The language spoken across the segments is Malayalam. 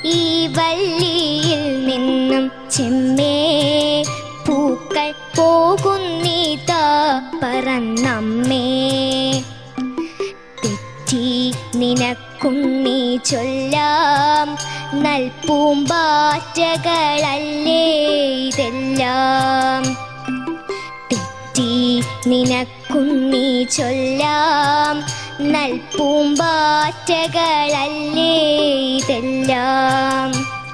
ഈ വള്ളിയിൽ നിന്നും ചെമ്മേ പൂക്കൾ പോകുന്നീതാ പറന്നമ്മേ തെറ്റി നിനക്കും നീ ചൊല്ലാം നൽപൂമ്പാറ്റകളല്ലേ ഇതെല്ലാം തെറ്റി നിനക്കും നീ ചൊല്ലാം നൽപൂമ്പാറ്റകളല്ലേ ഇതെല്ലാം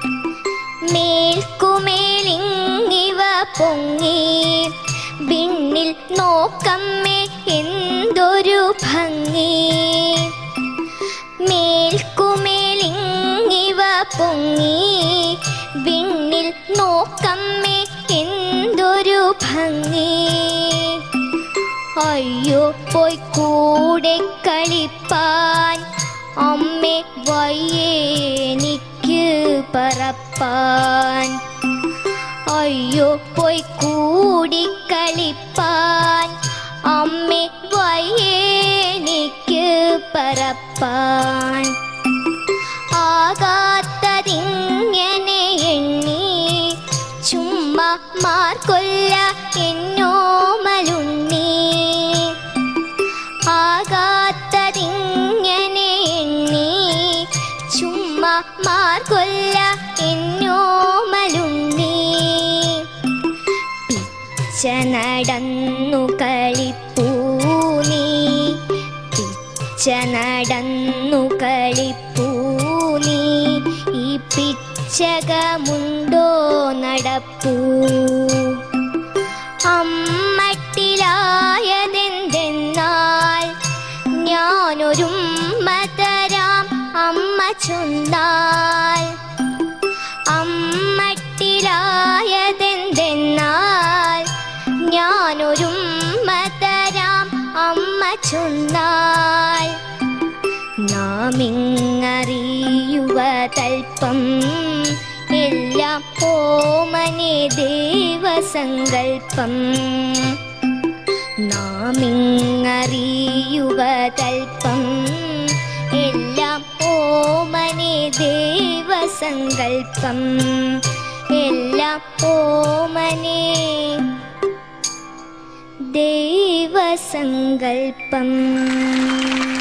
മേൽക്കുമേലിങ്ങിവ പൊങ്ങി വിണ്ണിൽ നോക്കമ്മേ എന്തൊരു ഭംഗി മേൽക്കുമേലിങ്ങിവ പൊങ്ങി വിണ്ണിൽ നോക്കമ്മേ എന്തൊരു ഭംഗി അയ്യോ പോയി കൂടെ കളിപ്പാൻ അമ്മേ വയ്യേനിക്ക് പറപ്പാൻ അയ്യോ പോയി കൂടി കളിപ്പാൻ അമ്മേ വയ്യേനിക്ക് പറപ്പാൻ ആകാത്തതിങ്ങനെ എണ്ണി ചുമ്മാ മാർക്കൊല്ല എന്നോമലുണ്ണി ആകാത്തതിങ്ങനെ എണ്ണി ചുമ്മാ മാർക്കൊല്ല എന്നോമലുണ്ണി പിച്ച നടന്നു കളിപ്പൂ നീ പിച്ച നടന്നു കളിപ്പൂ നീ ഈ പിച്ചകമുണ്ടോ നടപ്പൂ അമ്മട്ടിലായതെന്തെന്നാൽ ഞാനൊരുമ്മ തരാം അമ്മ ചൊന്നാൽ അമ്മട്ടിലായതെന്തെന്നാൽ ഞാനൊരുമ്മ തരാം അമ്മ ചൊന്നാൽ നാമിങ്ങറിയുവതൽപ്പം എല്ലാം ഓമനെ ദേവസങ്കൽപ്പം നാമിങ്ങറിയുവതൽപ്പം എല്ലാം ഓമനെ ദേവസങ്കൽപ്പം എല്ലാം ഓമനെ ദേവസങ്കൽപ്പം